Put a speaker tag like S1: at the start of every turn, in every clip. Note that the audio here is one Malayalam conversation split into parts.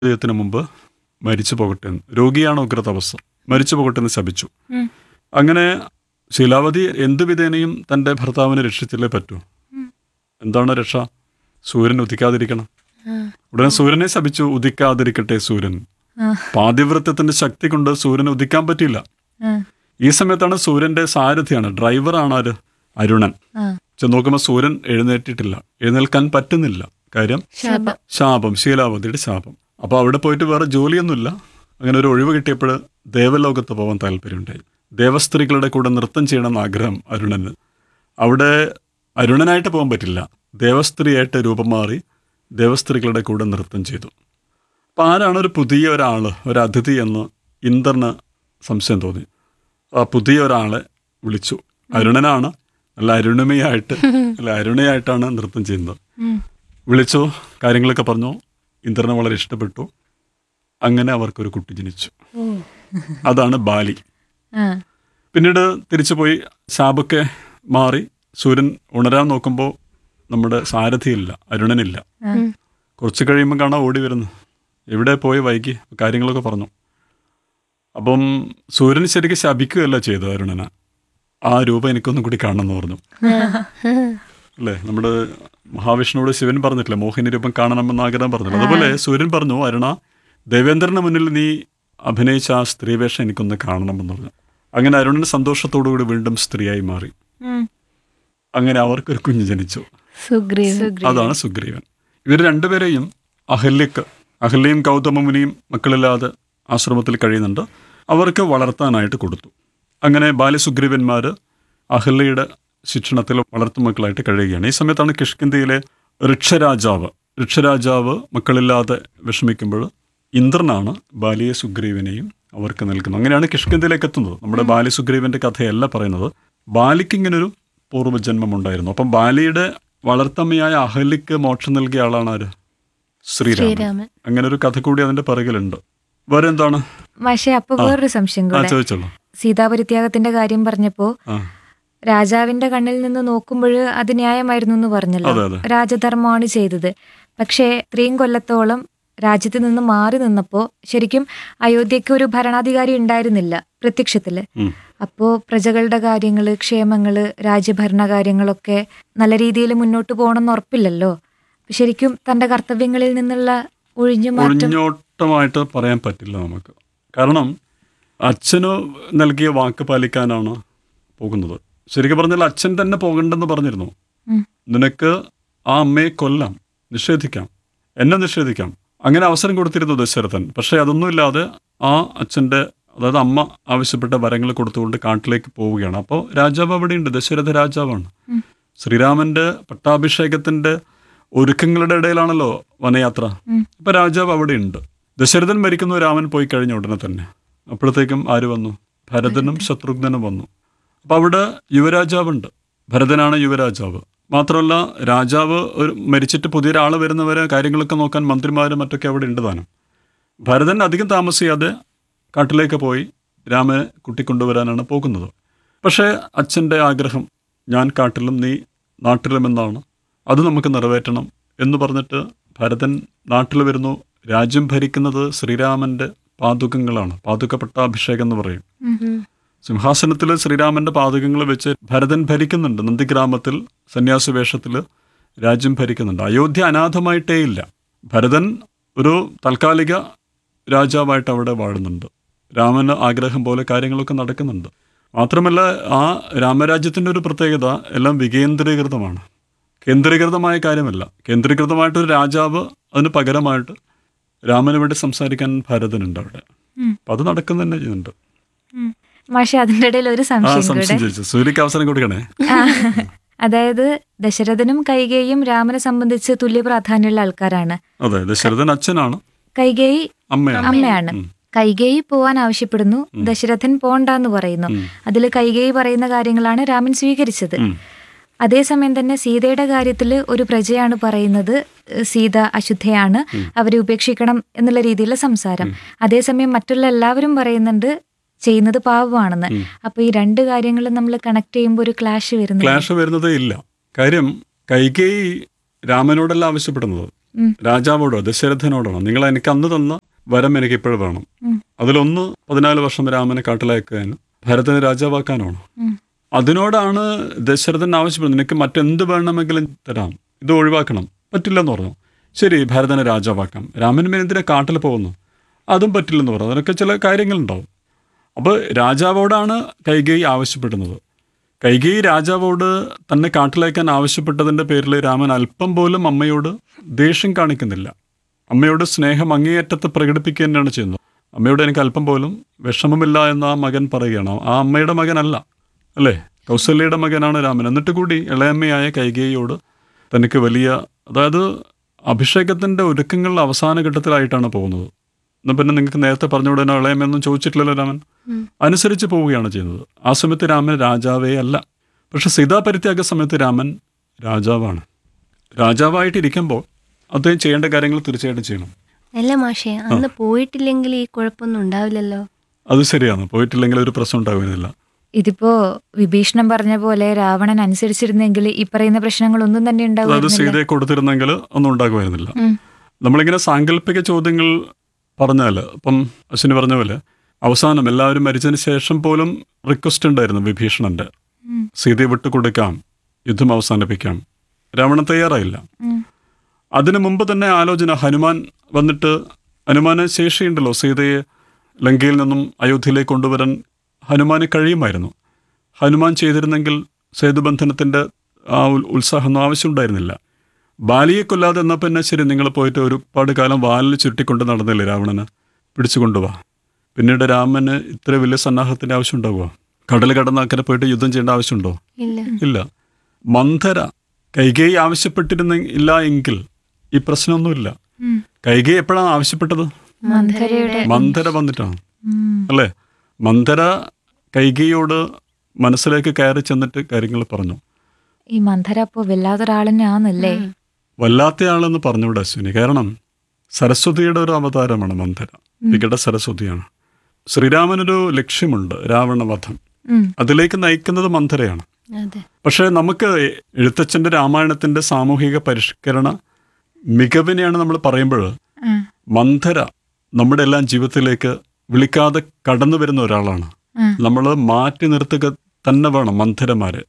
S1: ദൈവത്തിന് മുമ്പ് മരിച്ചു പോകട്ടെ എന്ന് രോഗിയാണ് ഉഗ്രതപസ് മരിച്ചു പോകട്ടെ എന്ന് ശപിച്ചു
S2: ഉം.
S1: അങ്ങനെ ശീലാവതി എന്തു വിധേനയും തൻ്റെ ഭർത്താവിനെ രക്ഷിച്ചില്ലേ പറ്റൂ എന്താണ് രക്ഷ സൂര്യൻ ഉദിക്കാതിരിക്കണം ഉടനെ സൂര്യനെ ശപിച്ചു ഉദിക്കാതിരിക്കട്ടെ സൂര്യൻ
S2: ആ.
S1: പാതിവൃത്യത്തിന്റെ ശക്തി കൊണ്ട് സൂര്യന് ഉദിക്കാൻ പറ്റില്ല
S2: ആ,
S1: ഈ സമയത്താണ് സൂര്യന്റെ സാരഥിയാണ് ഡ്രൈവറാണ് ആര് അരുണൻ
S2: ആ.
S1: ചെന്ന് നോക്കുമ്പോൾ സൂര്യൻ എഴുന്നേറ്റിട്ടില്ല എഴുന്നേൽക്കാൻ പറ്റുന്നില്ല കാര്യം
S2: ശാപം
S1: ശാപം ശീലാവതിയുടെ ശാപം അപ്പോൾ അവിടെ പോയിട്ട് വേറെ ജോലിയൊന്നുമില്ല അങ്ങനെ ഒരു ഒഴിവ് കിട്ടിയപ്പോൾ ദേവലോകത്ത് പോകാൻ താല്പര്യമുണ്ടായി ദേവസ്ത്രീകളുടെ കൂടെ നൃത്തം ചെയ്യണമെന്ന് ആഗ്രഹം അരുണന് അവിടെ അരുണനായിട്ട് പോകാൻ പറ്റില്ല ദേവസ്ത്രീയായിട്ട് രൂപം മാറി ദേവസ്ത്രീകളുടെ കൂടെ നൃത്തം ചെയ്തു അപ്പം ആരാണ് ഒരു പുതിയ ഒരാൾ ഒരു അതിഥി എന്ന് ഇന്ദ്രന് സംശയം തോന്നി ആ പുതിയ ഒരാളെ വിളിച്ചു അരുണനാണ് നല്ല അരുണിമയായിട്ട് അല്ല അരുണയായിട്ടാണ് നൃത്തം ചെയ്യുന്നത്
S2: ഉം.
S1: വിളിച്ചു കാര്യങ്ങളൊക്കെ പറഞ്ഞു ഇന്ദ്രനെ വളരെ ഇഷ്ടപ്പെട്ടു അങ്ങനെ അവർക്കൊരു കുട്ടി ജനിച്ചു
S2: ഓ.
S1: അതാണ് ബാലി
S2: ആ.
S1: പിന്നീട് തിരിച്ചു പോയി ശാപൊക്കെ മാറി സൂര്യൻ ഉണരാൻ നോക്കുമ്പോൾ നമ്മുടെ സാരഥിയില്ല അരുണനില്ല
S2: ആ.
S1: കുറച്ച് കഴിയുമ്പോൾ കാണാൻ ഓടി വരുന്നു എവിടെ പോയി വൈകി കാര്യങ്ങളൊക്കെ പറഞ്ഞു അപ്പം സൂര്യൻ ശരിക്കും ശപിക്കുകയല്ല ചെയ്തത് അരുണനെ ആ രൂപം എനിക്കൊന്നും കൂടി കാണണമെന്ന് പറഞ്ഞു അല്ലേ നമ്മുടെ മഹാവിഷ്ണുവോട് ശിവൻ പറഞ്ഞിട്ടില്ല മോഹിനി രൂപം കാണണമെന്ന് ആഗ്രഹം പറഞ്ഞില്ല അതുപോലെ സൂര്യൻ പറഞ്ഞു അരുണ ദേവേന്ദ്രന് മുന്നിൽ നീ അഭിനയിച്ച ആ സ്ത്രീവേഷം എനിക്കൊന്ന് കാണണമെന്ന് പറഞ്ഞു അങ്ങനെ അരുണൻ സന്തോഷത്തോടുകൂടി വീണ്ടും സ്ത്രീയായി മാറി
S2: ഉം.
S1: അങ്ങനെ അവർക്കൊരു കുഞ്ഞ് ജനിച്ചു
S3: സുഗ്രീവൻ
S1: അതാണ് സുഗ്രീവൻ ഇവർ രണ്ടുപേരെയും അഹല്യക്ക് അഹല്യയും ഗൗതമമുനിയും മക്കളില്ലാതെ ആശ്രമത്തിൽ കഴിയുന്നുണ്ട് അവർക്ക് വളർത്താനായിട്ട് കൊടുത്തു അങ്ങനെ ബാലസുഗ്രീവന്മാർ അഹല്യയുടെ ശിക്ഷണത്തിൽ വളർത്തുമക്കളായിട്ട് കഴിയുകയാണ് ഈ സമയത്താണ് കിഷ്കിന്തിയിലെ ഋക്ഷരാജാവ് ഋക്ഷരാജാവ് മക്കളില്ലാതെ വിഷമിക്കുമ്പോൾ ഇന്ദ്രനാണ് ബാലിയെ സുഗ്രീവനെയും അവർക്ക് നൽകുന്നത് അങ്ങനെയാണ് കിഷ്കിന്തിയിലേക്ക് എത്തുന്നത് നമ്മുടെ ബാലി സുഗ്രീവന്റെ കഥയല്ല പറയുന്നത് ബാലിക്ക് ഇങ്ങനൊരു പൂർവ്വജന്മം ഉണ്ടായിരുന്നു അപ്പം ബാലിയുടെ വളർത്തമ്മയായ അഹല്യക്ക് മോക്ഷം നൽകിയ ആളാണ് ആര് ശ്രീരാമൻ
S3: ശ്രീരാമൻ
S1: അങ്ങനെ ഒരു കഥ കൂടി അതിന്റെ പിറകിലുണ്ട് വേറെ എന്താണ്
S2: പക്ഷേ അപ്പൊ വേറൊരു സംശയം
S1: ആ
S2: കൂടെ
S1: ചോദിച്ചോളൂ
S2: സീതാപരിത്യാഗത്തിന്റെ കാര്യം പറഞ്ഞപ്പോ
S1: ആ
S2: രാജാവിന്റെ കണ്ണിൽ നിന്ന് നോക്കുമ്പോൾ അത് ന്യായമായിരുന്നു എന്ന് പറഞ്ഞല്ലോ
S1: അതെ, അതെ.
S2: രാജധർമ്മമാണ് ചെയ്തത് പക്ഷേ ഇത്രയും കൊല്ലത്തോളം രാജ്യത്ത് നിന്ന് മാറി നിന്നപ്പോ ശരിക്കും അയോധ്യയ്ക്ക് ഒരു ഭരണാധികാരി ഉണ്ടായിരുന്നില്ല പ്രത്യക്ഷത്തില്
S1: ഉം.
S2: അപ്പോ പ്രജകളുടെ കാര്യങ്ങള് ക്ഷേമങ്ങള് രാജ്യഭരണ കാര്യങ്ങളൊക്കെ നല്ല രീതിയിൽ മുന്നോട്ട് പോകണമെന്ന് ഉറപ്പില്ലല്ലോ അപ്പൊ ശരിക്കും തന്റെ കർത്തവ്യങ്ങളിൽ നിന്നുള്ള ഒഴിഞ്ഞു മാറ്റം
S1: ഒഴിഞ്ഞോട്ടമായിട്ട് പറയാൻ പറ്റില്ല നമുക്ക് കാരണം അച്ഛന് നൽകിയ വാക്ക് പാലിക്കാനാണ് പോകുന്നത് ശരിക്കും പറഞ്ഞാൽ അച്ഛൻ തന്നെ പോകണ്ടെന്ന് പറഞ്ഞിരുന്നു
S2: ഉം.
S1: നിനക്ക് ആ അമ്മയെ കൊല്ലാം നിഷേധിക്കാം എന്നെ നിഷേധിക്കാം അങ്ങനെ അവസരം കൊടുത്തിരുന്നു ദശരഥൻ പക്ഷേ അതൊന്നുമില്ലാതെ ആ അച്ഛൻ്റെ അതായത് അമ്മ ആവശ്യപ്പെട്ട വരങ്ങൾ കൊടുത്തുകൊണ്ട് കാട്ടിലേക്ക് പോവുകയാണ് അപ്പോൾ രാജാവ് അവിടെയുണ്ട് ദശരഥ രാജാവാണ് ശ്രീരാമന്റെ പട്ടാഭിഷേകത്തിന്റെ ഒരുക്കങ്ങളുടെ ഇടയിലാണല്ലോ വനയാത്ര
S2: ഉം.
S1: ഇപ്പൊ രാജാവ് അവിടെയുണ്ട് ദശരഥൻ മരിക്കുന്നു രാമൻ പോയി കഴിഞ്ഞ ഉടനെ തന്നെ അപ്പോഴത്തേക്കും ആര് വന്നു ഭരതനും ശത്രുഘ്നനും വന്നു അപ്പൊ അവിടെ യുവരാജാവുണ്ട് ഭരതനാണ് യുവരാജാവ് മാത്രമല്ല രാജാവ് ഒരു മരിച്ചിട്ട് പുതിയൊരാൾ വരുന്നവരെ കാര്യങ്ങളൊക്കെ നോക്കാൻ മന്ത്രിമാരും മറ്റൊക്കെ അവിടെ ഉണ്ട് താനും ഭരതൻ അധികം താമസിയാതെ കാട്ടിലേക്ക് പോയി രാമനെ കൂട്ടിക്കൊണ്ടുവരാനാണ് പോകുന്നത് പക്ഷേ അച്ഛൻ്റെ ആഗ്രഹം ഞാൻ കാട്ടിലും നീ നാട്ടിലും എന്നാണ് അത് നമുക്ക് നിറവേറ്റണം എന്ന് പറഞ്ഞിട്ട് ഭരതൻ നാട്ടിൽ വരുന്നു രാജ്യം ഭരിക്കുന്നത് ശ്രീരാമൻ്റെ പാതുകങ്ങളാണ് പാതുക പട്ടാഭിഷേകം എന്ന് പറയും സിംഹാസനത്തിൽ ശ്രീരാമന്റെ പാതകങ്ങൾ വെച്ച് ഭരതൻ ഭരിക്കുന്നുണ്ട് നന്ദിഗ്രാമത്തിൽ സന്യാസി വേഷത്തിൽ രാജ്യം ഭരിക്കുന്നുണ്ട് അയോധ്യ അനാഥമായിട്ടേ ഇല്ല ഭരതൻ ഒരു താൽക്കാലിക രാജാവായിട്ട് അവിടെ വാഴുന്നുണ്ട് രാമന് ആഗ്രഹം പോലെ കാര്യങ്ങളൊക്കെ നടക്കുന്നുണ്ട് മാത്രമല്ല ആ രാമരാജ്യത്തിൻ്റെ ഒരു പ്രത്യേകത എല്ലാം വികേന്ദ്രീകൃതമാണ് കേന്ദ്രീകൃതമായ കാര്യമല്ല കേന്ദ്രീകൃതമായിട്ടൊരു രാജാവ് അതിന് പകരമായിട്ട് രാമന് വേണ്ടി സംസാരിക്കാൻ ഭരതനുണ്ട് അവിടെ
S2: ഉം.
S1: അപ്പം അത് നടക്കുന്ന തന്നെ ചെയ്യുന്നുണ്ട്
S2: പക്ഷെ അതിന്റെ ഇടയിൽ ഒരു
S1: ആ
S2: സംശയം
S1: സംശയം
S2: കൂടെ
S1: ചോദിച്ചു സൂര്യക്ക് അവസരം കൊടുക്കണേ
S2: ആ, അതായത് ദശരഥനും കൈകേയും രാമനെ സംബന്ധിച്ച് തുല്യ പ്രാധാന്യമുള്ള ആൾക്കാരാണ്
S1: അതെ ദശരഥൻ അച്ഛനാണ്
S2: കൈകേയി
S1: അമ്മയാണ്
S2: അമ്മയാണ്
S1: ഉം.
S2: കൈകേയി പോവാൻ ആവശ്യപ്പെടുന്നു ദശരഥൻ പോണ്ടാന്ന് പറയുന്നു
S1: ഉം.
S2: അതിൽ കൈകേയി പറയുന്ന കാര്യങ്ങളാണ് രാമൻ സ്വീകരിച്ചത്
S1: ഉം.
S2: അതേസമയം തന്നെ സീതയുടെ കാര്യത്തിൽ ഒരു പ്രജയാണ് പറയുന്നത് ഏഹ് സീത അശുദ്ധയാണ് അവരെ ഉപേക്ഷിക്കണം എന്നുള്ള രീതിയിലുള്ള സംസാരം അതേസമയം മറ്റുള്ള എല്ലാവരും പറയുന്നുണ്ട് ചെയ്യുന്നത് പാവമാണെന്ന് അപ്പൊ ഈ രണ്ട് കാര്യങ്ങളും നമ്മൾ കണക്ട് ചെയ്യുമ്പോൾ ഒരു ക്ലാഷ് വരുന്നു
S1: ക്ലാഷ് വരുന്നതേ ഇല്ല കാര്യം കൈകേയി രാമനോടല്ല ആവശ്യപ്പെടുന്നത്
S2: ഉം.
S1: രാജാവോടോ ദശരഥനോടാണോ നിങ്ങൾ എനിക്ക് അന്ന് തന്ന വരം എനിക്ക് ഇപ്പോഴും വേണം
S2: ഉം.
S1: അതിലൊന്ന് പതിനാല് വർഷം രാമനെ കാട്ടിലയക്കാനും ഭരതനെ രാജാവാക്കാനാണോ
S2: ഉം.
S1: അതിനോടാണ് ദശരഥൻ ആവശ്യപ്പെടുന്നത് നിനക്ക് മറ്റെന്ത് വേണമെങ്കിലും തരാം ഇത് ഒഴിവാക്കണം പറ്റില്ലെന്ന് പറഞ്ഞു ശരി ഭരതനെ രാജാവാക്കാം രാമൻ എന്തിനാ കാട്ടിൽ പോകുന്നു അതും പറ്റില്ലെന്ന് പറഞ്ഞു അതിനൊക്കെ ചില കാര്യങ്ങളുണ്ടാവും അപ്പോൾ രാജാവോടാണ് കൈകേയി ആവശ്യപ്പെടുന്നത് കൈകേയി രാജാവോട് തന്നെ കാട്ടിലേക്കാൻ ആവശ്യപ്പെട്ടതിൻ്റെ പേരിൽ രാമൻ അല്പം പോലും അമ്മയോട് ദേഷ്യം കാണിക്കുന്നില്ല അമ്മയോട് സ്നേഹം അങ്ങേയറ്റത്ത് പ്രകടിപ്പിക്കുക തന്നെയാണ് ചെയ്യുന്നത് അമ്മയോട് എനിക്ക് അല്പം പോലും വിഷമമില്ല എന്ന് ആ മകൻ പറയുകയാണ് ആ അമ്മയുടെ മകനല്ല അല്ലേ കൗസല്യയുടെ മകനാണ് രാമൻ എന്നിട്ട് കൂടി ഇളയമ്മയായ കൈകേയിയോട് തനിക്ക് വലിയ അതായത് അഭിഷേകത്തിൻ്റെ ഒരുക്കങ്ങൾ അവസാന ഘട്ടത്തിലായിട്ടാണ് പോകുന്നത് എന്നാൽ പിന്നെ നിങ്ങൾക്ക് നേരത്തെ പറഞ്ഞുകൂടെ ഇളയമൊന്നും ചോദിച്ചിട്ടില്ലല്ലോ രാമൻ അനുസരിച്ച് പോവുകയാണ് ചെയ്യുന്നത് ആ സമയത്ത് രാമൻ രാജാവേ അല്ല പക്ഷെ സീതാപരിത്യാഗ സമയത്ത് രാമൻ രാജാവാണ് രാജാവായിട്ടിരിക്കുമ്പോൾ അദ്ദേഹം ചെയ്യേണ്ട കാര്യങ്ങൾ തീർച്ചയായിട്ടും ചെയ്യണം
S3: അല്ല മാഷേ അന്ന് പോയിട്ടില്ലെങ്കിൽ ഈ കുഴപ്പമൊന്നും ഉണ്ടാവില്ലല്ലോ
S1: അത് ശരിയാണ് പോയിട്ടില്ലെങ്കിൽ ഒരു പ്രശ്നം ഉണ്ടാകുന്നില്ല
S2: ഇതിപ്പോ വിഭീഷണൻ പറഞ്ഞ പോലെ രാവണൻ അനുസരിച്ചിരുന്നെങ്കിൽ ഈ പറയുന്ന പ്രശ്നങ്ങളൊന്നും തന്നെ
S1: അതായത്
S2: ഉണ്ടാവുമായിരുന്നില്ല
S1: സീതയെ കൊടുത്തിരുന്നെങ്കിൽ ഒന്നും ഉണ്ടാകുമായിരുന്നില്ല
S2: ഉം.
S1: നമ്മളിങ്ങനെ സാങ്കല്പിക ചോദ്യങ്ങൾ പറഞ്ഞാൽ ഇപ്പം അശ്വിനി പറഞ്ഞ പോലെ അവസാനം എല്ലാവരും മരിച്ചതിന് ശേഷം പോലും റിക്വസ്റ്റ് ഉണ്ടായിരുന്നു വിഭീഷണന്റെ
S2: ഉം.
S1: സീതയെ വിട്ടുകൊടുക്കാം യുദ്ധം അവസാനിപ്പിക്കാം രാവണൻ തയ്യാറായില്ല
S2: ഉം.
S1: അതിനു മുമ്പ് തന്നെ ആലോചന ഹനുമാൻ വന്നിട്ട് ഹനുമാന് ശേഷിയുണ്ടല്ലോ സീതയെ ലങ്കയിൽ നിന്നും അയോധ്യയിലേക്ക് കൊണ്ടുവരാൻ ഹനുമാന് കഴിയുമായിരുന്നു ഹനുമാൻ ചെയ്തിരുന്നെങ്കിൽ സേതുബന്ധനത്തിൻ്റെ ആ ഉൽ- ഉത്സാഹമൊന്നും ആവശ്യമുണ്ടായിരുന്നില്ല ബാലിയെ കൊല്ലാതെ എന്നാൽ പിന്നെ ശരി നിങ്ങൾ പോയിട്ട് ഒരുപാട് കാലം വാലിൽ ചുരുട്ടിക്കൊണ്ട് നടന്നില്ലേ രാവണന് പിടിച്ചു കൊണ്ടുപോവാ പിന്നീട് രാമന് ഇത്ര വലിയ സന്നാഹത്തിൻ്റെ ആവശ്യം ഉണ്ടാവുക കടൽ കടന്ന് അക്കരെ പോയിട്ട് യുദ്ധം ചെയ്യേണ്ട ആവശ്യമുണ്ടോ
S3: ഇല്ല
S1: ഇല്ല മന്ധര കൈകേയി ആവശ്യപ്പെട്ടിരുന്ന ഇല്ല എങ്കിൽ ഈ പ്രശ്നമൊന്നുമില്ല
S2: ഉം.
S1: കൈകേയി എപ്പോഴാണ് ആവശ്യപ്പെട്ടത്
S2: മന്ധരയുടെ
S1: മന്ധര വന്നിട്ടാണ്
S2: ഉം.
S1: അല്ലേ മന്ധര കൈകേയിയോട് മനസ്സിലേക്ക് കയറി ചെന്നിട്ട് കാര്യങ്ങൾ പറഞ്ഞു
S2: ഈ മന്ധര അപ്പോ വല്ലാത്തൊരാൾ തന്നെയാന്നല്ലേ
S1: വല്ലാത്തയാളെന്ന് പറഞ്ഞുവിടെ അശ്വിനി കാരണം സരസ്വതിയുടെ ഒരു അവതാരമാണ് മന്ധര വികട സരസ്വതിയാണ് ശ്രീരാമനൊരു ലക്ഷ്യമുണ്ട് രാവണവധം
S2: ഉം.
S1: അതിലേക്ക് നയിക്കുന്നത് മന്ധരയാണ്
S3: അതെ
S1: പക്ഷേ നമുക്ക് എഴുത്തച്ഛൻ്റെ രാമായണത്തിൻ്റെ സാമൂഹിക പരിഷ്കരണ മികവിനെയാണ് നമ്മൾ പറയുമ്പോൾ
S2: ആ.
S1: മന്ധര നമ്മുടെ എല്ലാം ജീവിതത്തിലേക്ക് വിളിക്കാതെ കടന്നു വരുന്ന ഒരാളാണ്
S2: ആ.
S1: നമ്മൾ മാറ്റി നിർത്തുക തന്നെ വേണം മന്ധരമാര്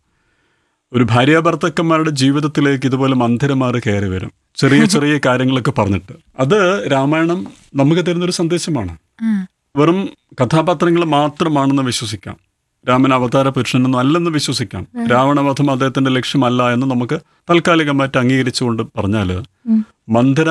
S1: ഒരു ഭാര്യാഭർത്തക്കന്മാരുടെ ജീവിതത്തിലേക്ക് ഇതുപോലെ മന്ധരമാര് കയറി വരും ചെറിയ ചെറിയ കാര്യങ്ങളൊക്കെ പറഞ്ഞിട്ട് അത് രാമായണം നമുക്ക് തരുന്നൊരു സന്ദേശമാണ്
S2: ആ.
S1: വെറും കഥാപാത്രങ്ങൾ മാത്രമാണെന്ന് വിശ്വസിക്കാം രാമൻ അവതാര പുരുഷനൊന്നും അല്ലെന്ന് വിശ്വസിക്കാം രാവണവധം അദ്ദേഹത്തിന്റെ ലക്ഷ്യമല്ല എന്ന് നമുക്ക് താൽക്കാലികമായിട്ട് അംഗീകരിച്ചുകൊണ്ട് പറഞ്ഞാൽ
S2: ഉം.
S1: മന്ധര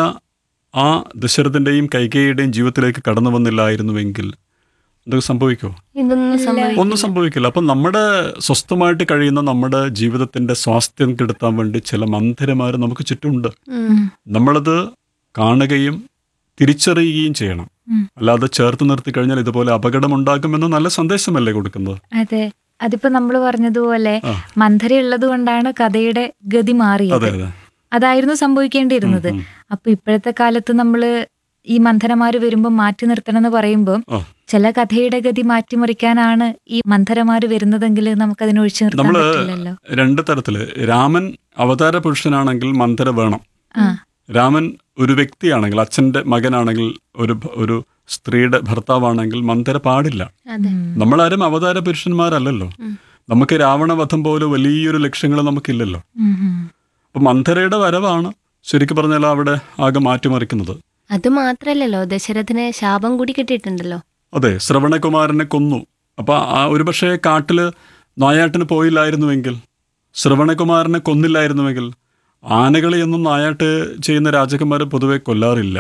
S1: ആ ദശരഥന്റെയും കൈകേയിയുടെയും ജീവിതത്തിലേക്ക് കടന്നു വന്നില്ലായിരുന്നുവെങ്കിൽ എന്തൊക്കെ സംഭവിക്കുമോ
S3: ഇതൊന്നും സംഭവിക്കും
S1: ഒന്നും സംഭവിക്കില്ല അപ്പം നമ്മുടെ സ്വസ്ഥമായിട്ട് കഴിയുന്ന നമ്മുടെ ജീവിതത്തിന്റെ സ്വാസ്ഥ്യം കെടുത്താൻ വേണ്ടി ചില മന്ധരമാർ നമുക്ക് ചുറ്റുമുണ്ട് നമ്മളത് കാണുകയും തിരിച്ചറിയുകയും ചെയ്യണം
S2: ഉം.
S1: അല്ലാതെ ചേർത്ത് നിർത്തി കഴിഞ്ഞാൽ ഇതുപോലെ അപകടമുണ്ടാകുമെന്ന് നല്ല സന്ദേശമല്ലേ കൊടുക്കുന്നത്
S2: അതെ അതിപ്പോ നമ്മൾ പറഞ്ഞതുപോലെ
S1: ആ.
S2: മന്ധര ഉള്ളത് കൊണ്ടാണ് കഥയുടെ ഗതി മാറിയത്
S1: അതെ അതെ
S2: അതായിരുന്നു സംഭവിക്കേണ്ടിയിരുന്നത്
S1: ഉം, ഉം.
S2: അപ്പൊ ഇപ്പോഴത്തെ കാലത്ത് നമ്മള് ഈ മന്ധരമാര് വരുമ്പോ മാറ്റി നിർത്തണം എന്ന് പറയുമ്പോൾ
S1: ആ.
S2: ചില കഥയുടെ ഗതി മാറ്റിമറിക്കാനാണ് ഈ മന്ധരമാര് വരുന്നതെങ്കിൽ നമുക്കതിനെ ഒഴിച്ചു നിർത്താൻ
S1: നമ്മള്
S2: പറ്റില്ലല്ലോ
S1: രണ്ട് തരത്തില് രാമൻ അവതാര പുരുഷനാണെങ്കിൽ മന്ധര വേണം
S2: ആ
S1: രാമൻ ഒരു വ്യക്തിയാണെങ്കിൽ അച്ഛന്റെ മകനാണെങ്കിൽ ഒരു ഭ- ഒരു സ്ത്രീയുടെ ഭർത്താവാണെങ്കിൽ മന്ധര പാടില്ല
S3: അതെ
S1: നമ്മളാരും അവതാര പുരുഷന്മാരല്ലല്ലോ നമുക്ക് രാവണവധം പോലെ വലിയൊരു ലക്ഷ്യങ്ങൾ നമുക്കില്ലല്ലോ
S2: ഉം, ഉം.
S1: അപ്പൊ മന്ധരയുടെ വരവാണ് ശരിക്കും പറഞ്ഞാൽ അവിടെ ആകെ മാറ്റിമറിക്കുന്നത്
S3: അത് മാത്രല്ലല്ലോ ദശരഥന് ശാപം കൂടി കിട്ടിയിട്ടുണ്ടല്ലോ
S1: അതെ ശ്രവണകുമാരനെ കൊന്നു അപ്പൊ ആ ഒരുപക്ഷെ കാട്ടില് നായാട്ടിന് പോയില്ലായിരുന്നുവെങ്കിൽ ശ്രവണകുമാരനെ കൊന്നില്ലായിരുന്നുവെങ്കിൽ ആനകളെയൊന്നും നായാട്ട് ചെയ്യുന്ന രാജകുമാരൻ പൊതുവെ കൊല്ലാറില്ല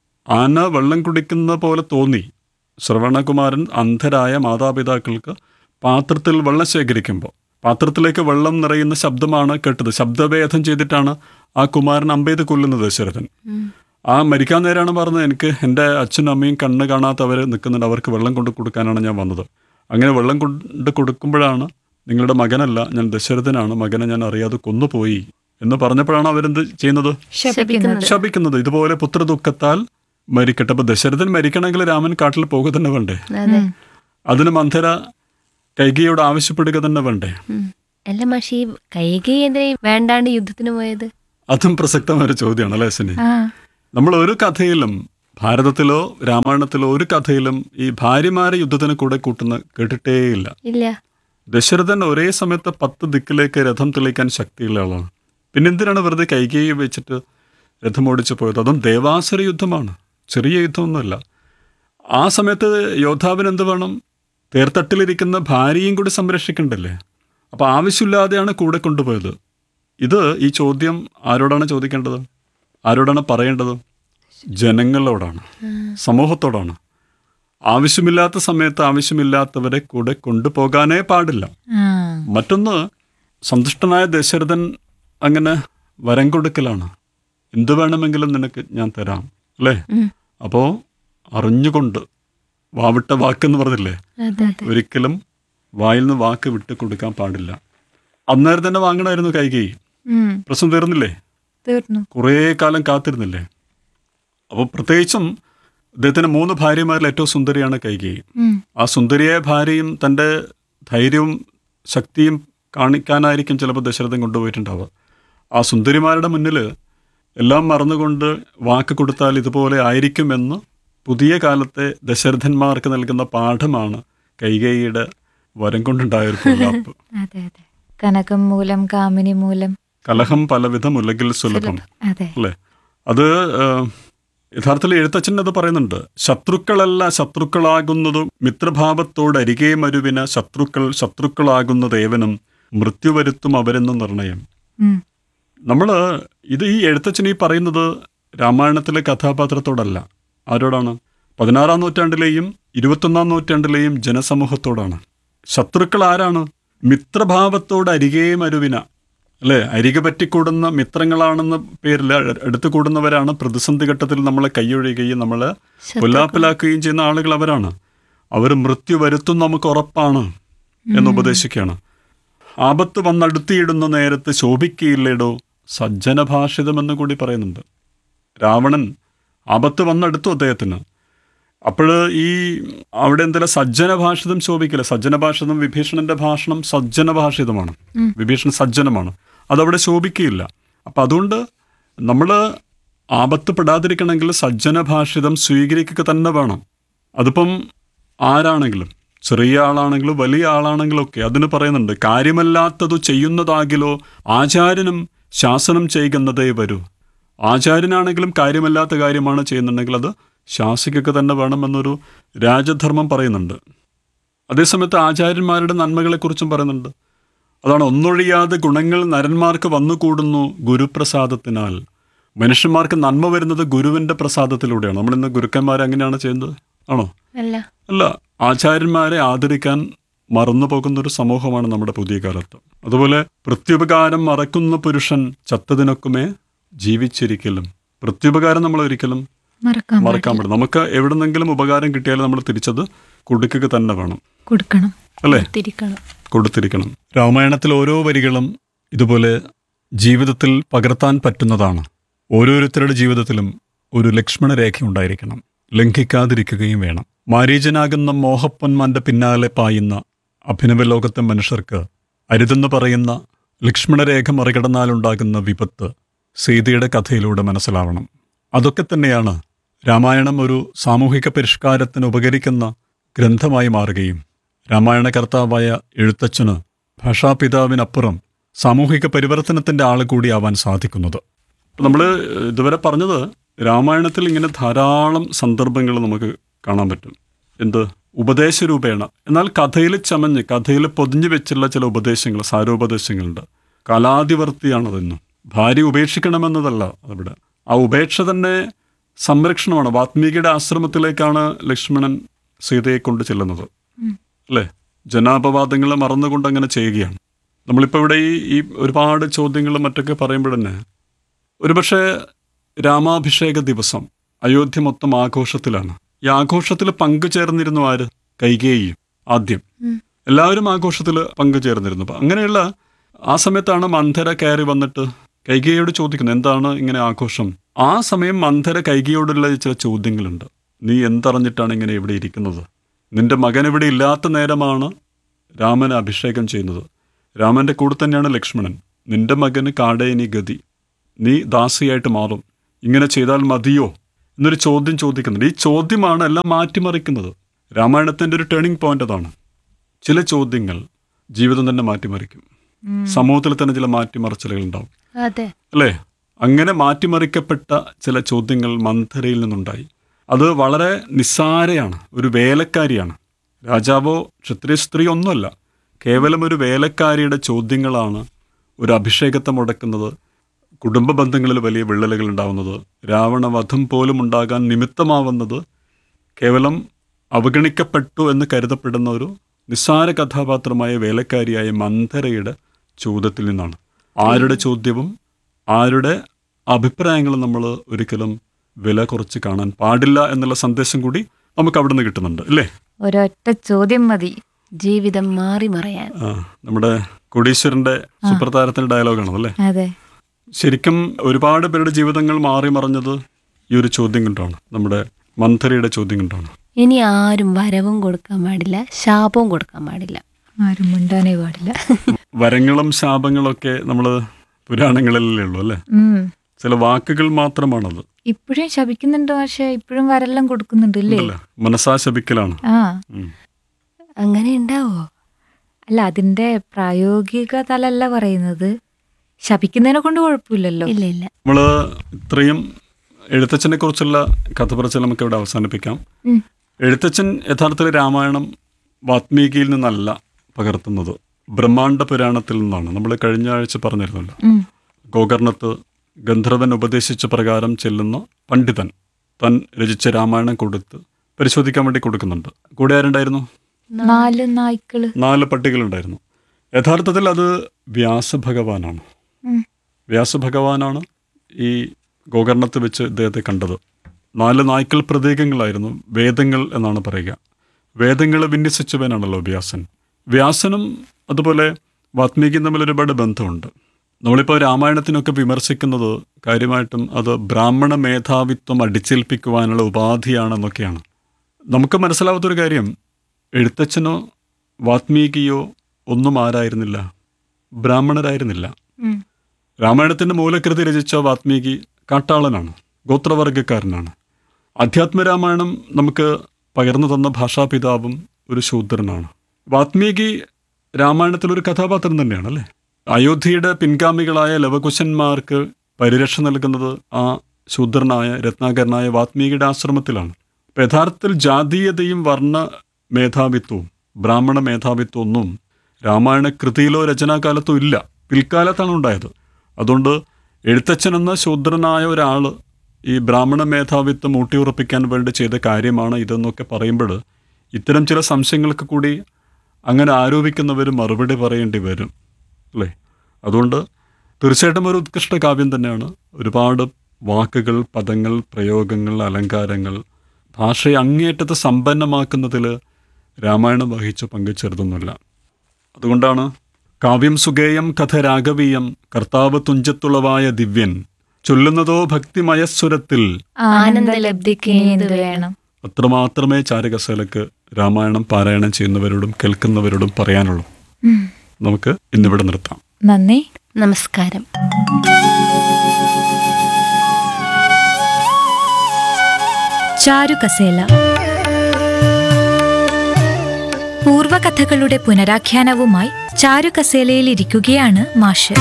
S1: ആന വെള്ളം കുടിക്കുന്ന പോലെ തോന്നി ശ്രവണകുമാരൻ അന്ധരായ മാതാപിതാക്കൾക്ക് പാത്രത്തിൽ വെള്ളം ശേഖരിക്കുമ്പോൾ പാത്രത്തിലേക്ക് വെള്ളം നിറയുന്ന ശബ്ദമാണ് കേട്ടത് ശബ്ദഭേദം ചെയ്തിട്ടാണ് ആ കുമാരൻ അമ്പെയ്ത് കൊല്ലുന്നത് ദശരഥൻ ആ മരിക്കാൻ നേരാണ് പറഞ്ഞത് എനിക്ക് എൻ്റെ അച്ഛനും അമ്മയും കണ്ണ് കാണാത്തവർ നിൽക്കുന്നുണ്ട് അവർക്ക് വെള്ളം കൊണ്ട് കൊടുക്കാനാണ് ഞാൻ വന്നത് അങ്ങനെ വെള്ളം കൊണ്ട് കൊടുക്കുമ്പോഴാണ് നിങ്ങളുടെ മകനല്ല ഞാൻ ദശരഥനാണ് മകനെ ഞാൻ അറിയാതെ കൊന്നുപോയി എന്ന് പറഞ്ഞപ്പോഴാണ് അവരെന്ത് ചെയ്യുന്നത്
S2: ശപിക്കുന്നത്
S1: ശപിക്കുന്നത് ഇതുപോലെ പുത്രദുഃഖത്താൽ മരിക്കട്ടെ അപ്പൊ ദശരഥൻ മരിക്കണമെങ്കിൽ രാമൻ കാട്ടിൽ പോകുക തന്നെ വേണ്ടേ
S3: അതെ
S1: അതിന് മന്ധര കൈകിയോട് ആവശ്യപ്പെടുക തന്നെ വേണ്ടേ
S3: ഉം. അല്ല മാഷി ഈ കൈകൈ എന്തിനാ ഈ വേണ്ടാണ്ട് യുദ്ധത്തിന് പോയത്
S1: അതും പ്രസക്തമായ ഒരു ചോദ്യമാണ് അല്ലേ ശനി
S2: ആ
S1: നമ്മൾ ഒരു കഥയിലും ഭാരതത്തിലോ രാമായണത്തിലോ ഒരു കഥയിലും ഈ ഭാര്യമാരെ യുദ്ധത്തിന് കൂടെ കൂട്ടുന്ന കേട്ടിട്ടേയില്ല
S3: ഇല്ല
S1: ദശരഥൻ ഒരേ സമയത്ത് പത്ത് ദിക്കിലേക്ക് രഥം തെളിയിക്കാൻ ശക്തിയുള്ള ആളാണ് പിന്നെ എന്തിനാണ് വെറുതെ കൈകേയി വെച്ചിട്ട് രഥം ഓടിച്ചു പോയത് അതും ദേവാസുര യുദ്ധമാണ് ചെറിയ യുദ്ധമൊന്നുമല്ല ആ സമയത്ത് യോദ്ധാവിന് എന്ത് വേണം തേർത്തട്ടിലിരിക്കുന്ന ഭാര്യയും കൂടി സംരക്ഷിക്കണ്ടല്ലേ അപ്പോൾ ആവശ്യമില്ലാതെയാണ് കൂടെ കൊണ്ടുപോയത് ഇത് ഈ ചോദ്യം ആരോടാണ് ചോദിക്കേണ്ടത് ആരോടാണ് പറയേണ്ടത് ജനങ്ങളോടാണ് സമൂഹത്തോടാണ് ആവശ്യമില്ലാത്ത സമയത്ത് ആവശ്യമില്ലാത്തവരെ കൂടെ കൊണ്ടുപോകാനേ പാടില്ല
S2: ആ
S1: മറ്റൊന്ന് സന്തുഷ്ടനായ ദശരഥൻ അങ്ങനെ വരം കൊടുക്കലാണ് എന്തു വേണമെങ്കിലും നിനക്ക് ഞാൻ തരാം അല്ലേ അപ്പോ അറിഞ്ഞുകൊണ്ട് വാവിട്ട വാക്കെന്ന് പറഞ്ഞില്ലേ
S3: അതെ അതെ
S1: ഒരിക്കലും വായിൽ നിന്ന് വാക്ക് വിട്ട് കൊടുക്കാൻ പാടില്ല അന്നേരം തന്നെ വാങ്ങണമായിരുന്നു കൈകൈ
S2: ഉം,
S1: പ്രശ്നം തീർന്നില്ലേ
S2: തീർന്നു
S1: കുറേ കാലം കാത്തിരുന്നില്ലേ അപ്പോൾ പ്രത്യേകിച്ചും അദ്ദേഹത്തിന് മൂന്ന് ഭാര്യമാരിൽ ഏറ്റവും സുന്ദരിയാണ് കൈകേയി
S2: ഉം,
S1: ആ സുന്ദരിയായ ഭാര്യയും തൻ്റെ ധൈര്യവും ശക്തിയും കാണിക്കാനായിരിക്കും ചിലപ്പോൾ ദശരഥൻ കൊണ്ടുപോയിട്ടുണ്ടാവുക ആ സുന്ദരിമാരുടെ മുന്നിൽ എല്ലാം മറന്നുകൊണ്ട് വാക്ക് കൊടുത്താൽ ഇതുപോലെ ആയിരിക്കുമെന്ന് പുതിയ കാലത്തെ ദശരഥന്മാർക്ക് നൽകുന്ന പാഠമാണ് കൈകേയിയുടെ വരം കൊണ്ടുണ്ടായ ഒരു പൊല്ലാപ്പ്
S2: അതെ അതെ കനകം മൂലം കാമിനി മൂലം
S1: കലഹം പലവിധം ഉലകിൽ സുലഭം
S2: അതെ
S1: അല്ലേ അത് ഏഹ്, യഥാർത്ഥത്തിൽ എഴുത്തച്ഛൻ അത് പറയുന്നുണ്ട് ശത്രുക്കളല്ല ശത്രുക്കളാകുന്നതും മിത്രഭാവത്തോടരികെ മരുവിന ശത്രുക്കൾ ശത്രുക്കളാകുന്നത് ഏവനും മൃത്യു വരുത്തും അവരെന്ന് നിർണയം
S2: ഉം,
S1: നമ്മൾ ഇത് ഈ എഴുത്തച്ഛൻ ഈ പറയുന്നത് രാമായണത്തിലെ കഥാപാത്രത്തോടല്ല ആരോടാണ് പതിനാറാം നൂറ്റാണ്ടിലെയും ഇരുപത്തൊന്നാം നൂറ്റാണ്ടിലെയും ജനസമൂഹത്തോടാണ് ശത്രുക്കൾ ആരാണ് മിത്രഭാവത്തോട് അരികെ മരുവിന അല്ലേ അരികെ പറ്റിക്കൂടുന്ന മിത്രങ്ങളാണെന്ന പേരിൽ അടുത്ത് കൂടുന്നവരാണ് പ്രതിസന്ധി ഘട്ടത്തിൽ നമ്മളെ കൈയൊഴിയുകയും നമ്മളെ കൊല്ലാപ്പിലാക്കുകയും ചെയ്യുന്ന ആളുകൾ അവരാണ് അവർ മൃത്യു വരുത്തും നമുക്ക് ഉറപ്പാണ് എന്ന് ഉപദേശിക്കുകയാണ് ആപത്ത് വന്നടുത്തിയിടുന്ന നേരത്ത് ശോഭിക്കയില്ലേടോ സജ്ജനഭാഷിതമെന്ന് കൂടി പറയുന്നുണ്ട് രാവണൻ ആപത്ത് വന്നടുത്തു അദ്ദേഹത്തിന് അപ്പോൾ ഈ അവിടെ എന്തെല്ലാം സജ്ജനഭാഷിതം ശോഭിക്കില്ല സജ്ജനഭാഷിതം വിഭീഷണന്റെ ഭാഷണം സജ്ജനഭാഷിതമാണ് വിഭീഷണൻ സജ്ജനമാണ് അതവിടെ ശോഭിക്കുകയില്ല അപ്പം അതുകൊണ്ട് നമ്മൾ ആപത്ത് പെടാതിരിക്കണമെങ്കിൽ സജ്ജനഭാഷിതം സ്വീകരിക്കുക തന്നെ വേണം അതിപ്പം ആരാണെങ്കിലും ചെറിയ ആളാണെങ്കിലും വലിയ ആളാണെങ്കിലും ഒക്കെ അതിന് പറയുന്നുണ്ട് കാര്യമല്ലാത്തതു ചെയ്യുന്നതാകിലോ ആചാര്യനും ശാസനം ചെയ്യുന്നതേ വരൂ ആചാര്യനാണെങ്കിലും കാര്യമല്ലാത്ത കാര്യമാണ് ചെയ്യുന്നുണ്ടെങ്കിൽ അത് ശാസിക്കുക തന്നെ വേണമെന്നൊരു രാജധർമ്മം പറയുന്നുണ്ട് അതേസമയത്ത് ആചാര്യന്മാരുടെ നന്മകളെക്കുറിച്ചും പറയുന്നുണ്ട് അതാണ് ഒന്നൊഴിയാതെ ഗുണങ്ങൾ നരന്മാർക്ക് വന്നുകൂടുന്നു ഗുരുപ്രസാദത്തിനാൽ മനുഷ്യന്മാർക്ക് നന്മ വരുന്നത് ഗുരുവിൻ്റെ പ്രസാദത്തിലൂടെയാണ് നമ്മളിന്ന് ഗുരുക്കന്മാരെ അങ്ങനെയാണ് ചെയ്യുന്നത് ആണോ
S3: അല്ല
S1: അല്ല ആചാര്യന്മാരെ ആദരിക്കാൻ മറന്നു പോകുന്ന ഒരു സമൂഹമാണ് നമ്മുടെ പുതിയ കാലത്ത് അതുപോലെ പ്രത്യുപകാരം മറക്കുന്ന പുരുഷൻ ചത്തതിനൊക്കുമേ ജീവിച്ചിരിക്കലും പ്രത്യുപകാരം നമ്മൾ ഒരിക്കലും
S2: മറക്കാൻ
S1: മറക്കാൻ പാടില്ല നമുക്ക് എവിടുന്നെങ്കിലും ഉപകാരം കിട്ടിയാലും നമ്മൾ തിരിച്ചത് കൊടുക്കുക തന്നെ വേണം
S2: കൊടുക്കണം
S1: അല്ലേ
S3: തിരിക്കണം
S1: കൊടുത്തിരിക്കണം രാമായണത്തിൽ ഓരോ വരികളും ഇതുപോലെ ജീവിതത്തിൽ പകർത്താൻ പറ്റുന്നതാണ് ഓരോരുത്തരുടെ ജീവിതത്തിലും ഒരു ലക്ഷ്മണരേഖ ഉണ്ടായിരിക്കണം ലംഘിക്കാതിരിക്കുകയും വേണം മാരീചനാകുന്ന മോഹപ്പൊന്മാന്റെ പിന്നാലെ പായുന്ന അഭിനവ ലോകത്തെ മനുഷ്യർക്ക് അരുതെന്ന് പറയുന്ന ലക്ഷ്മണരേഖ മറികടന്നാലുണ്ടാകുന്ന വിപത്ത് സീതയുടെ കഥയിലൂടെ മനസ്സിലാവണം അതൊക്കെ തന്നെയാണ് രാമായണം ഒരു സാമൂഹിക പരിഷ്കാരത്തിന് ഉപകരിക്കുന്ന ഗ്രന്ഥമായി മാറുകയും രാമായണ കർത്താവായ എഴുത്തച്ഛന് ഭാഷാപിതാവിനപ്പുറം സാമൂഹിക പരിവർത്തനത്തിന്റെ ആൾ കൂടിയാവാൻ സാധിക്കുന്നത് നമ്മൾ ഇതുവരെ പറഞ്ഞത് രാമായണത്തിൽ ഇങ്ങനെ ധാരാളം സന്ദർഭങ്ങൾ നമുക്ക് കാണാൻ പറ്റും എന്ത് ഉപദേശരൂപേണ എന്നാൽ കഥയിൽ ചമഞ്ഞ് കഥയിൽ പൊതിഞ്ഞു വെച്ചുള്ള ചില ഉപദേശങ്ങൾ സാരോപദേശങ്ങളുണ്ട് കലാധിവർത്തിയാണതെന്നും ഭാര്യ ഉപേക്ഷിക്കണമെന്നതല്ല അവിടെ ആ ഉപേക്ഷ തന്നെ സംരക്ഷണമാണ് വാത്മീകിയുടെ ആശ്രമത്തിലേക്കാണ് ലക്ഷ്മണൻ സീതയെ കൊണ്ട് ചെല്ലുന്നത് അല്ലേ ജനാപവാദങ്ങൾ മറന്നുകൊണ്ട് അങ്ങനെ ചെയ്യുകയാണ് നമ്മളിപ്പോൾ ഇവിടെ ഈ ഈ ഒരുപാട് ചോദ്യങ്ങളും മറ്റൊക്കെ പറയുമ്പോൾ തന്നെ ഒരുപക്ഷെ രാമാഭിഷേക ദിവസം അയോധ്യ മൊത്തം ആഘോഷത്തിലാണ് ഈ ആഘോഷത്തിൽ പങ്കുചേർന്നിരുന്നു ആര് കൈകേയും ആദ്യം എല്ലാവരും ആഘോഷത്തിൽ പങ്കുചേർന്നിരുന്നു അപ്പം അങ്ങനെയുള്ള ആ സമയത്താണ് മന്ധര കയറി വന്നിട്ട് കൈകേയോട് ചോദിക്കുന്നത് എന്താണ് ഇങ്ങനെ ആഘോഷം ആ സമയം മന്ധര കൈകയോടുള്ള ചില ചോദ്യങ്ങളുണ്ട് നീ എന്തറിഞ്ഞിട്ടാണ് ഇങ്ങനെ ഇവിടെ ഇരിക്കുന്നത് നിന്റെ മകൻ ഇവിടെ ഇല്ലാത്ത നേരമാണ് രാമനെ അഭിഷേകം ചെയ്യുന്നത് രാമന്റെ കൂടെ തന്നെയാണ് ലക്ഷ്മണൻ നിന്റെ മകന് കാടേനി ഗതി നീ ദാസിയായിട്ട് മാറും ഇങ്ങനെ ചെയ്താൽ മതിയോ എന്നൊരു ചോദ്യം ചോദിക്കുന്നുണ്ട് ഈ ചോദ്യമാണ് എല്ലാം മാറ്റിമറിക്കുന്നത് രാമായണത്തിൻ്റെ ഒരു ടേണിംഗ് പോയിന്റ് അതാണ് ചില ചോദ്യങ്ങൾ ജീവിതം തന്നെ മാറ്റിമറിക്കും സമൂഹത്തിൽ തന്നെ ചില മാറ്റിമറിച്ചലുകൾ ഉണ്ടാവും
S3: അതെ
S1: അല്ലേ അങ്ങനെ മാറ്റിമറിക്കപ്പെട്ട ചില ചോദ്യങ്ങൾ മന്ധരയിൽ നിന്നുണ്ടായി അത് വളരെ നിസ്സാരയാണ് ഒരു വേലക്കാരിയാണ് രാജാവോ ക്ഷത്രിയ സ്ത്രീ ഒന്നുമല്ല കേവലം ഒരു വേലക്കാരിയുടെ ചോദ്യങ്ങളാണ് ഒരു അഭിഷേകത്തെ മുടക്കുന്നത് കുടുംബ ബന്ധങ്ങളിൽ വലിയ വിള്ളലുകൾ ഉണ്ടാവുന്നത് രാവണവധം പോലും ഉണ്ടാകാൻ നിമിത്തമാവുന്നത് കേവലം അവഗണിക്കപ്പെട്ടു എന്ന് കരുതപ്പെടുന്ന ഒരു നിസ്സാര കഥാപാത്രമായ വേലക്കാരിയായ മന്ധരയുടെ ചോദ്യത്തിൽ നിന്നാണ് ആരുടെ ചോദ്യവും ആരുടെ അഭിപ്രായങ്ങളും നമ്മൾ ഒരിക്കലും വില കുറച്ച് കാണാൻ പാടില്ല എന്നുള്ള സന്ദേശം കൂടി നമുക്ക് അവിടെ നിന്ന് കിട്ടുന്നുണ്ട് അല്ലേ
S2: ഒരൊറ്റ ചോദ്യം മതി
S3: ജീവിതം മാറി മറയാൻ
S1: ആ നമ്മുടെ കോടീശ്വരന്റെ സുപ്രതാരത്തിന്റെ ഡയലോഗാണ് അല്ലേ
S2: അതെ
S1: ശരിക്കും ഒരുപാട് പേരുടെ ജീവിതങ്ങൾ മാറി മറിഞ്ഞത് ഈ ഒരു ചോദ്യം കൊണ്ടാണ് നമ്മുടെ മന്ധരയുടെ ചോദ്യം കൊണ്ടാണ്
S3: ഇനി ആരും വരവും കൊടുക്കാൻ പാടില്ല ശാപവും കൊടുക്കാൻ പാടില്ല
S2: ആരും മിണ്ടാനേ പാടില്ല
S1: വരങ്ങളും ശാപങ്ങളൊക്കെ നമ്മൾ പുരാണങ്ങളിലല്ലേ ഉള്ളൂ അല്ലേ
S2: ഉം.
S1: ചില വാക്കുകൾ മാത്രമാണത്
S2: ഇപ്പോഴും ശപിക്കുന്നുണ്ട് പക്ഷെ ഇപ്പോഴും വരെല്ലാം കൊടുക്കുന്നുണ്ട് അല്ലേ
S1: അല്ലേ മനസ്സാ ശപിക്കലാണ്
S2: ആ
S1: ഉം.
S3: അങ്ങനെ ഉണ്ടാവോ
S2: അല്ല അതിന്റെ പ്രായോഗിക തലല്ല പറയുന്നത് ശപിക്കുന്നതിനെ കൊണ്ട് കുഴപ്പമില്ലല്ലോ
S3: ഇല്ല ഇല്ല
S1: നമ്മൾ ഇത്രയും എഴുത്തച്ഛനെ കുറിച്ചുള്ള കഥ പറച്ചിൽ നമുക്ക് ഇവിടെ അവസാനിപ്പിക്കാം
S2: ഉം.
S1: എഴുത്തച്ഛൻ യഥാർത്ഥത്തിൽ രാമായണം വാത്മീകിയിൽ നിന്നല്ല പകർത്തുന്നത് ബ്രഹ്മാണ്ഡ പുരാണത്തിൽ നിന്നാണ് നമ്മൾ കഴിഞ്ഞ ആഴ്ച പറഞ്ഞിരുന്നല്ലോ
S2: ഉം.
S1: ഗോകർണത്ത് ഗന്ധർവൻ ഉപദേശിച്ച പ്രകാരം ചെല്ലുന്ന പണ്ഡിതൻ താൻ രചിച്ച രാമായണം കൊടുത്ത് പരിശോധിക്കാൻ വേണ്ടി കൊടുക്കുന്നുണ്ട് കൂടെ ആരുണ്ടായിരുന്നു
S2: നാല് നായ്ക്കള്
S1: നാല് പട്ടികളുണ്ടായിരുന്നു യഥാർത്ഥത്തിൽ അത് വ്യാസഭഗവാനാണ്
S2: ഉം.
S1: വ്യാസഭഗവാനാണ് ഈ ഗോകർണത്ത് വെച്ച് ഇദ്ദേഹത്തെ കണ്ടത് നാല് നായ്ക്കൾ പ്രതീകങ്ങളായിരുന്നു വേദങ്ങൾ എന്നാണ് പറയുക വേദങ്ങളെ വിന്യസിച്ചവനാണല്ലോ വ്യാസൻ വ്യാസനും അതുപോലെ വാത്മീകിയും തമ്മിൽ ഒരുപാട് ബന്ധമുണ്ട് നമ്മളിപ്പോൾ രാമായണത്തിനൊക്കെ വിമർശിക്കുന്നത് കാര്യമായിട്ടും അത് ബ്രാഹ്മണ മേധാവിത്വം അടിച്ചേൽപ്പിക്കുവാനുള്ള ഉപാധിയാണെന്നൊക്കെയാണ് നമുക്ക് മനസ്സിലാവാത്തൊരു കാര്യം എഴുത്തച്ഛനോ വാത്മീകിയോ ഒന്നും ആരായിരുന്നില്ല ബ്രാഹ്മണരായിരുന്നില്ല
S2: ഉം.
S1: രാമായണത്തിന്റെ മൂലകൃതി രചിച്ച വാത്മീകി കാട്ടാളനാണ് ഗോത്രവർഗക്കാരനാണ് അധ്യാത്മരാമായണം നമുക്ക് പകർന്നു തന്ന ഭാഷാപിതാവും ഒരു ശൂദ്രനാണ് വാത്മീകി രാമായണത്തിൽ ഒരു കഥാപാത്രം തന്നെയാണ് അല്ലേ അയോധ്യയുടെ പിൻഗാമികളായ ലവകുശന്മാർക്ക് പരിരക്ഷ നൽകുന്നത് ആ ശൂദ്രനായ രത്നാകരനായ വാത്മീകിയുടെ ആശ്രമത്തിലാണ് അപ്പം യഥാർത്ഥത്തിൽ ജാതീയതയും വർണ്ണ മേധാവിത്വവും ബ്രാഹ്മണ മേധാവിത്വം ഒന്നും രാമായണ കൃതിയിലോ രചനാകാലത്തോ ഇല്ല പിൽക്കാലത്താണ് ഉണ്ടായത് അതുകൊണ്ട് എഴുത്തച്ഛൻ എന്ന ശൂദ്രനായ ഒരാൾ ഈ ബ്രാഹ്മണ മേധാവിത്വം ഊട്ടിയുറപ്പിക്കാൻ വേണ്ടി ചെയ്ത കാര്യമാണ് ഇതെന്നൊക്കെ പറയുമ്പോൾ ഇത്തരം ചില സംശയങ്ങൾക്ക് കൂടി അങ്ങനെ ആരോപിക്കുന്നവർ മറുപടി പറയേണ്ടി വരും അല്ലേ അതുകൊണ്ട് തീർച്ചയായിട്ടും ഒരു ഉത്കൃഷ്ട കാവ്യം തന്നെയാണ് ഒരുപാട് വാക്കുകൾ പദങ്ങൾ പ്രയോഗങ്ങൾ അലങ്കാരങ്ങൾ ഭാഷയെ അങ്ങേയറ്റത്ത് സമ്പന്നമാക്കുന്നതിൽ രാമായണം വഹിച്ച പങ്ക് ചെറുതൊന്നുമില്ല അതുകൊണ്ടാണ് കാവ്യം സുഗേയം കഥ രാഗവീയം കർത്താവ് തുഞ്ചത്തുളവായ ദിവ്യൻ ചൊല്ലുന്നതോ ഭക്തിമയസ്വരത്തിൽ
S2: ആനന്ദലബ്ധിക്ക് ഇനി എന്ത് വേണം
S1: അത്രമാത്രമേ ചാരകസേലക്ക് രാമായണം പാരായണം ചെയ്യുന്നവരോടും കേൾക്കുന്നവരോടും പറയാനുള്ളൂ
S2: ഉം.
S1: നമുക്ക് ഇന്നിവിടെ നിർത്താം
S2: നന്ദി
S3: നമസ്കാരം
S2: ചാരുകസേല പൂർവകഥകളുടെ പുനരാഖ്യാനവുമായി ചാരുകസേലയിൽ ഇരിക്കുകയാണ് മാഷ്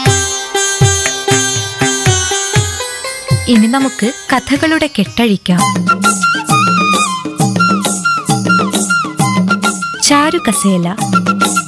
S2: ഇനി നമുക്ക് കഥകളുടെ കെട്ടഴിക്കാം ചാരുകസേല